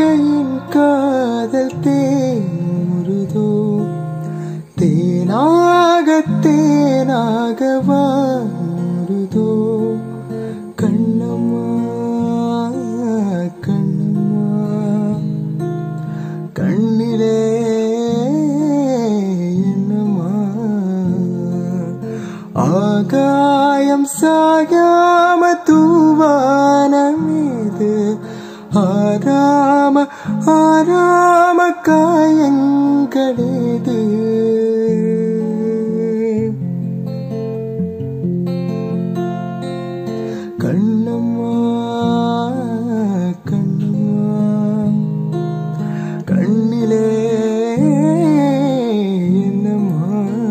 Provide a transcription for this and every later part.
என் காதல் தேனுருதோ தேனாக தேனாக வாருதோ கண்ணம்மா கண்ணம்மா கண்ணிலே என்னம்மா ஆகாயம் சாயாம தூவான மீது ஆராம ஆராம காயங்களேது கண்ணம்மா கண்ணம்மா கண்ணிலே என்னம்மா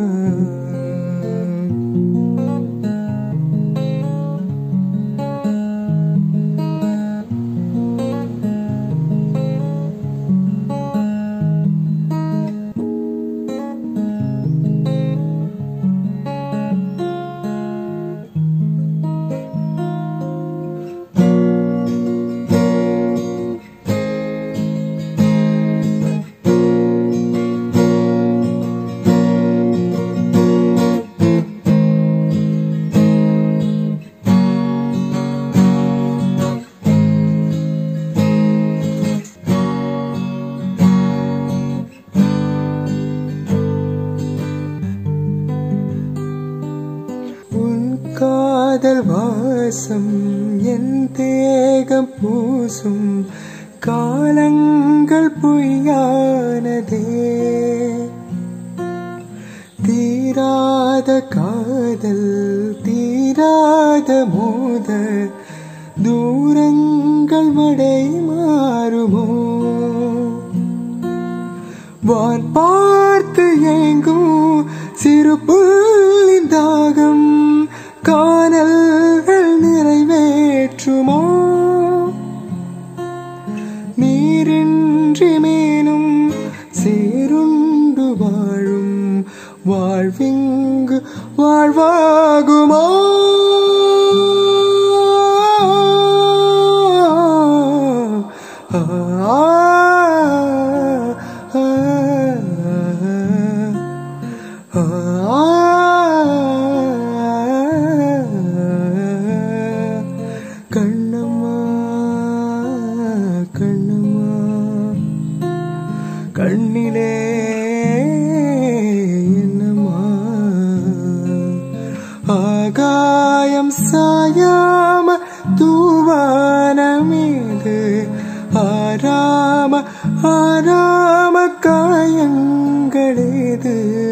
உன் காதல் வாசம் என் தேகம் பூசும் காலங்கள் பொய்யானதே தீராத காதல் தீராத மோத தூரங்கள் மடை மாறுமோ வான் பார்த்து ஏங்கும் சிறு புள்ளின் தாகம் காணல்கள் நிறைவேற்றுமோ நீரின்றி மேலும் சேருண்டு வாழும் வாழ்விங்கு வாழ்வாகுமோ ஆ, ஆ, ஆ, ஆ, கண்ணம்மா கண்ணம்மா கண்ணிலே என்னம்மா ஆகாயம் சாயாம தூவான மீது ஆராம ஆராம காயங்களேது